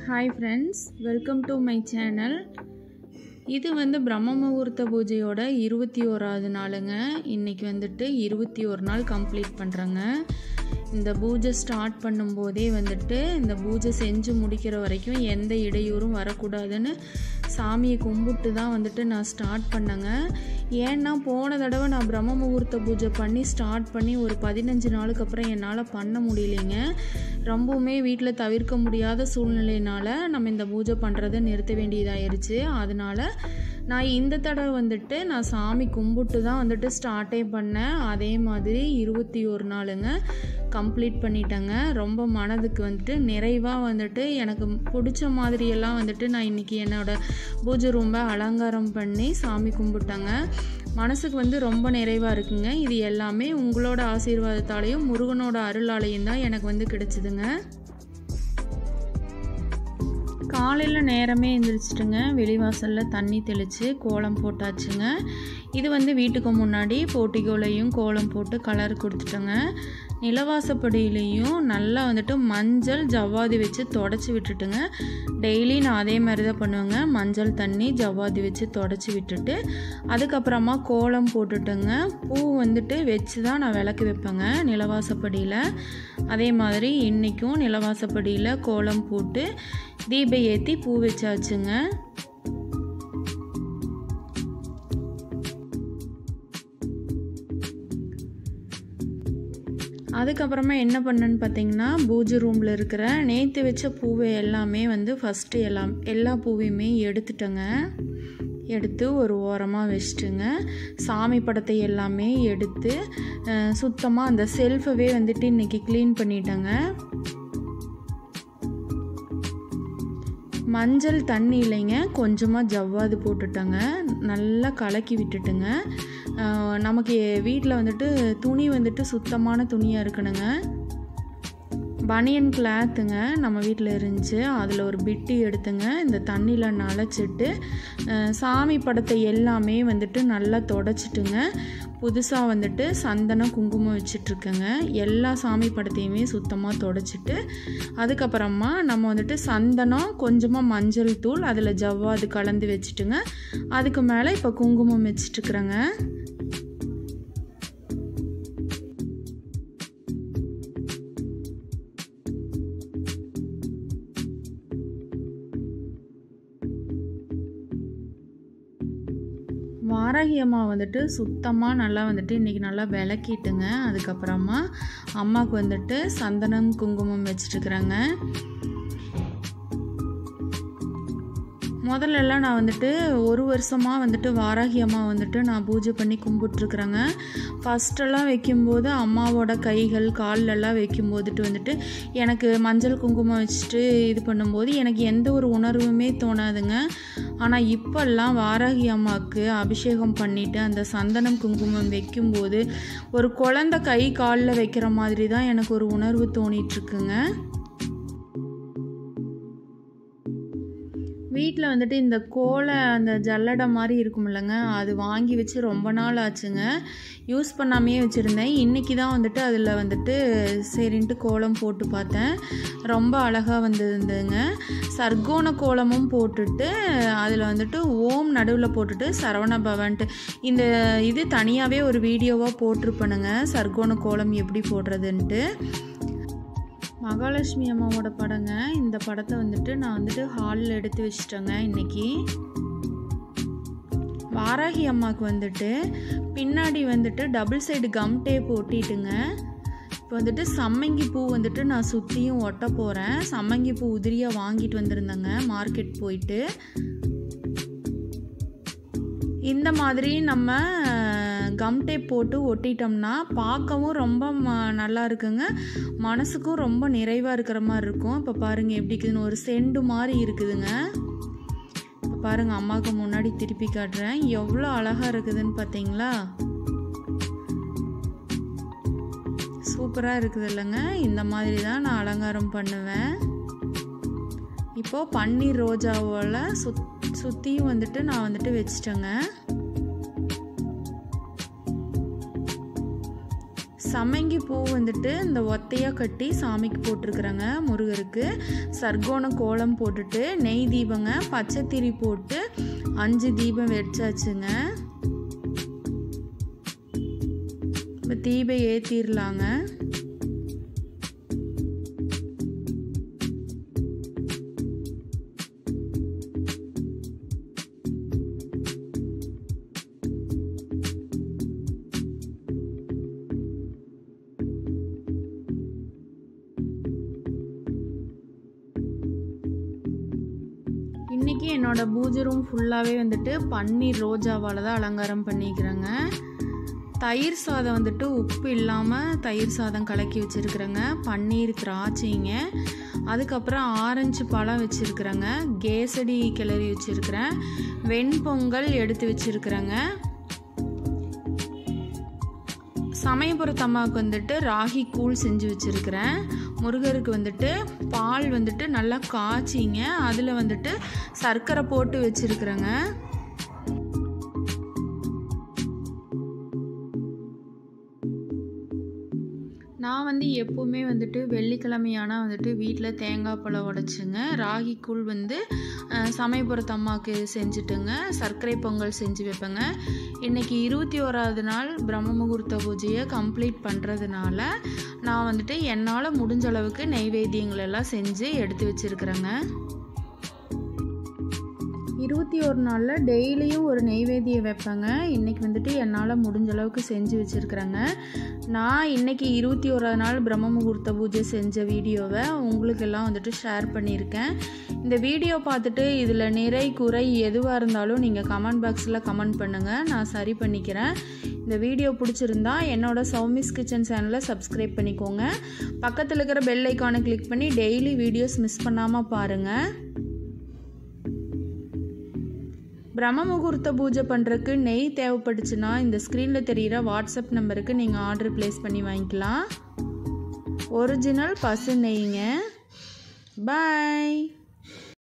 hi friends welcome to my channel இது வந்து பிரம்ம முகூர்த்த பூஜையோட இருபத்தி ஓராவது நாளுங்க இன்றைக்கி வந்துட்டு இருபத்தி ஒரு நாள் கம்ப்ளீட் பண்ணுறேங்க இந்த பூஜை ஸ்டார்ட் பண்ணும்போதே வந்துட்டு இந்த பூஜை செஞ்சு முடிக்கிற வரைக்கும் எந்த இடையூறும் வரக்கூடாதுன்னு சாமியை கும்பிட்டு தான் வந்துட்டு நான் ஸ்டார்ட் பண்ணேங்க ஏன்னா போன தடவை நான் பிரம்ம முகூர்த்த பூஜை பண்ணி ஸ்டார்ட் பண்ணி ஒரு பதினஞ்சு நாளுக்கு அப்புறம் என்னால் பண்ண முடியலைங்க ரொம்பவுமே வீட்டில் தவிர்க்க முடியாத சூழ்நிலையினால நம்ம இந்த பூஜை பண்ணுறதை நிறுத்த வேண்டியதாயிருச்சு அதனால் நான் இந்த தடவை வந்துட்டு நான் சாமி கும்பிட்டு தான் வந்துட்டு ஸ்டார்ட்டே பண்ணேன் அதே மாதிரி இருபத்தி ஒரு நாளுங்க கம்ப்ளீட் பண்ணிட்டேங்க ரொம்ப மனதுக்கு வந்துட்டு நிறைவாக வந்துட்டு எனக்கு பிடிச்ச மாதிரியெல்லாம் வந்துட்டு நான் இன்றைக்கி என்னோடய பூஜை ரூமை அலங்காரம் பண்ணி சாமி கும்பிட்டேங்க மனசுக்கு வந்து ரொம்ப நிறைவாக இருக்குங்க இது எல்லாமே உங்களோட ஆசீர்வாதத்தாலையும் முருகனோட அருளாலையும் தான் எனக்கு வந்து கிடைச்சிதுங்க காலையில் நேரமே எழுந்திரிச்சிட்டுங்க வெளிவாசலில் தண்ணி தெளித்து கோலம் போட்டாச்சுங்க இது வந்து வீட்டுக்கு முன்னாடி போட்டிகோலையும் கோலம் போட்டு கலர் கொடுத்துட்டேங்க நிலவாசப்படியிலையும் நல்லா வந்துட்டு மஞ்சள் ஜவ்வாதி வச்சு தொடச்சி விட்டுட்டுங்க டெய்லி நான் அதே மாதிரி தான் பண்ணுவேங்க மஞ்சள் தண்ணி ஜவ்வாதி வச்சு தொடச்சி விட்டுட்டு அதுக்கப்புறமா கோலம் போட்டுட்டுங்க பூ வந்துட்டு வச்சு தான் நான் விளக்கு வைப்பேங்க நிலவாசப்படியில் அதே மாதிரி இன்றைக்கும் நிலவாசப்படியில் கோலம் போட்டு தீப ஏற்றி பூ வச்சாச்சுங்க அதுக்கப்புறமா என்ன பண்ணேன்னு பார்த்தீங்கன்னா பூஜை ரூமில் இருக்கிற நேற்று வச்ச பூவை எல்லாமே வந்து ஃபஸ்ட்டு எல்லாம் எல்லா பூவையுமே எடுத்துட்டேங்க எடுத்து ஒரு ஓரமாக வச்சுட்டுங்க சாமி படத்தை எல்லாமே எடுத்து சுத்தமாக அந்த செல்ஃபவே வந்துட்டு இன்றைக்கி க்ளீன் பண்ணிட்டேங்க மஞ்சள் தண்ணி இல்லைங்க கொஞ்சமாக ஜவ்வாது போட்டுட்டேங்க நல்லா கலக்கி விட்டுட்டுங்க நமக்கு வீட்டில் வந்துட்டு துணி வந்துட்டு சுத்தமான துணியாக இருக்கணுங்க பனியன் கிளாத்துங்க நம்ம வீட்டில் இருந்துச்சு அதில் ஒரு பிட்டி எடுத்துங்க இந்த தண்ணியில் நனைச்சிட்டு சாமி படத்தை எல்லாமே வந்துட்டு நல்லா தொடச்சிட்டுங்க புதுசாக வந்துட்டு சந்தனம் குங்குமம் வச்சிட்ருக்கேங்க எல்லா சாமி படத்தையுமே சுத்தமாக தொடச்சிட்டு அதுக்கப்புறமா நம்ம வந்துட்டு சந்தனம் கொஞ்சமாக மஞ்சள் தூள் அதில் ஜவ்வாது கலந்து வச்சுட்டுங்க அதுக்கு மேலே இப்போ குங்குமம் வச்சிட்ருக்குறேங்க வாராகி அம்மா வந்துட்டு சுத்தமாக நல்லா வந்துட்டு இன்றைக்கி நல்லா விளக்கிட்டுங்க அதுக்கப்புறமா அம்மாவுக்கு வந்துட்டு சந்தனம் குங்குமம் வச்சிட்ருக்குறாங்க முதல்லலாம் நான் வந்துட்டு ஒரு வருஷமாக வந்துட்டு வாராகி அம்மா வந்துட்டு நான் பூஜை பண்ணி கும்பிட்ருக்குறேங்க ஃபஸ்ட்டெல்லாம் வைக்கும்போது அம்மாவோட கைகள் கால்லெல்லாம் வைக்கும்போதுட்டு வந்துட்டு எனக்கு மஞ்சள் குங்குமம் வச்சுட்டு இது பண்ணும்போது எனக்கு எந்த ஒரு உணர்வுமே தோணாதுங்க ஆனால் இப்போல்லாம் வாராகி அம்மாவுக்கு அபிஷேகம் பண்ணிவிட்டு அந்த சந்தனம் குங்குமம் வைக்கும்போது ஒரு குழந்த கை காலில் வைக்கிற மாதிரி தான் எனக்கு ஒரு உணர்வு தோணிகிட்ருக்குங்க வீட்டில் வந்துட்டு இந்த கோலை அந்த ஜல்லடை மாதிரி இருக்கும் இல்லைங்க அது வாங்கி வச்சு ரொம்ப நாள் ஆச்சுங்க யூஸ் பண்ணாமையே வச்சுருந்தேன் இன்றைக்கி தான் வந்துட்டு அதில் வந்துட்டு சரின்ட்டு கோலம் போட்டு பார்த்தேன் ரொம்ப அழகாக வந்திருந்ததுங்க சர்க்கோண கோலமும் போட்டுட்டு அதில் வந்துட்டு ஓம் நடுவில் போட்டுட்டு சரவண பவன்ட்டு இந்த இது தனியாகவே ஒரு வீடியோவாக போட்டிருப்பேனுங்க சர்க்கோண கோலம் எப்படி போடுறதுன்ட்டு மகாலட்சுமி அம்மாவோட படங்க இந்த படத்தை வந்துட்டு நான் வந்துட்டு ஹாலில் எடுத்து வச்சிட்டேங்க இன்றைக்கி வாராகி அம்மாவுக்கு வந்துட்டு பின்னாடி வந்துட்டு டபுள் சைடு கம் டேப் ஒட்டிட்டுங்க இப்போ வந்துட்டு சம்மங்கி பூ வந்துட்டு நான் சுற்றியும் ஒட்ட போகிறேன் சம்மங்கி பூ உதிரியாக வாங்கிட்டு வந்திருந்தேங்க மார்க்கெட் போயிட்டு இந்த மாதிரி நம்ம கம் டேப் போட்டு ஒட்டிட்டோம்னா பார்க்கவும் ரொம்ப ம நல்லா இருக்குங்க மனசுக்கும் ரொம்ப நிறைவாக இருக்கிற மாதிரி இருக்கும் இப்போ பாருங்கள் எப்படி இருக்குதுன்னு ஒரு செண்டு மாதிரி இருக்குதுங்க இப்போ பாருங்கள் அம்மாவுக்கு முன்னாடி திருப்பி காட்டுறேன் எவ்வளோ அழகாக இருக்குதுன்னு பார்த்தீங்களா சூப்பராக இருக்குது இல்லைங்க இந்த மாதிரி தான் நான் அலங்காரம் பண்ணுவேன் இப்போது பன்னீர் ரோஜாவோட சுத் சுற்றியும் வந்துட்டு நான் வந்துட்டு வச்சிட்டேங்க சம்மங்கி பூ வந்துட்டு இந்த ஒத்தையாக கட்டி சாமிக்கு போட்டிருக்கிறேங்க முருகருக்கு சர்க்கோண கோலம் போட்டுட்டு நெய் தீபங்க பச்சைத்திரி போட்டு அஞ்சு தீபம் வெடிச்சாச்சுங்க இப்போ தீபம் ஏற்றிடலாங்க இன்றைக்கி என்னோடய பூஜை ரூம் ஃபுல்லாகவே வந்துட்டு பன்னீர் ரோஜாவால் தான் அலங்காரம் பண்ணிக்கிறேங்க தயிர் சாதம் வந்துட்டு உப்பு இல்லாமல் தயிர் சாதம் கலக்கி வச்சுருக்குறேங்க பன்னீர் திராட்சைங்க அதுக்கப்புறம் ஆரஞ்சு பழம் வச்சுருக்குறேங்க கேசடி கிளறி வச்சுருக்கிறேன் வெண்பொங்கல் எடுத்து வச்சுருக்குறேங்க சமயபுரத்து அம்மாவுக்கு வந்துட்டு ராகி கூழ் செஞ்சு வச்சுருக்கிறேன் முருகருக்கு வந்துட்டு பால் வந்துட்டு நல்லா காய்ச்சிங்க அதில் வந்துட்டு சர்க்கரை போட்டு வச்சுருக்குறேங்க நான் வந்து எப்போவுமே வந்துட்டு வெள்ளிக்கிழமையானா வந்துட்டு வீட்டில் தேங்காய் பழம் உடச்சுங்க ராகி கூழ் வந்து சமயபுரத்து அம்மாவுக்கு செஞ்சுட்டுங்க சர்க்கரை பொங்கல் செஞ்சு வைப்பேங்க இன்றைக்கி இருபத்தி ஓராவது நாள் பிரம்ம முகூர்த்த பூஜையை கம்ப்ளீட் பண்ணுறதுனால நான் வந்துட்டு என்னால் முடிஞ்ச அளவுக்கு நெய்வேத்தியங்கள் எல்லாம் செஞ்சு எடுத்து வச்சுருக்குறேங்க இருபத்தி ஒரு நாளில் டெய்லியும் ஒரு நெய்வேத்தியம் வைப்பேங்க இன்றைக்கி வந்துட்டு என்னால் முடிஞ்ச அளவுக்கு செஞ்சு வச்சுருக்குறேங்க நான் இன்றைக்கி இருபத்தி ஓராவது நாள் பிரம்ம முகூர்த்த பூஜை செஞ்ச வீடியோவை உங்களுக்கெல்லாம் வந்துட்டு ஷேர் பண்ணியிருக்கேன் இந்த வீடியோ பார்த்துட்டு இதில் நிறை குறை எதுவாக இருந்தாலும் நீங்கள் கமெண்ட் பாக்ஸில் கமெண்ட் பண்ணுங்கள் நான் சரி பண்ணிக்கிறேன் இந்த வீடியோ பிடிச்சிருந்தா என்னோட சௌமிஸ் கிச்சன் சேனலை சப்ஸ்கிரைப் பண்ணிக்கோங்க பக்கத்தில் இருக்கிற பெல் ஐக்கானை கிளிக் பண்ணி டெய்லி வீடியோஸ் மிஸ் பண்ணாமல் பாருங்கள் பிரம்ம முகூர்த்த பூஜை பண்ணுறக்கு நெய் தேவைப்பட்டுச்சுன்னா இந்த ஸ்க்ரீனில் தெரிகிற வாட்ஸ்அப் நம்பருக்கு நீங்கள் ஆர்டர் ப்ளேஸ் பண்ணி வாங்கிக்கலாம் ஒரிஜினல் பசு நெய்ங்க பாய்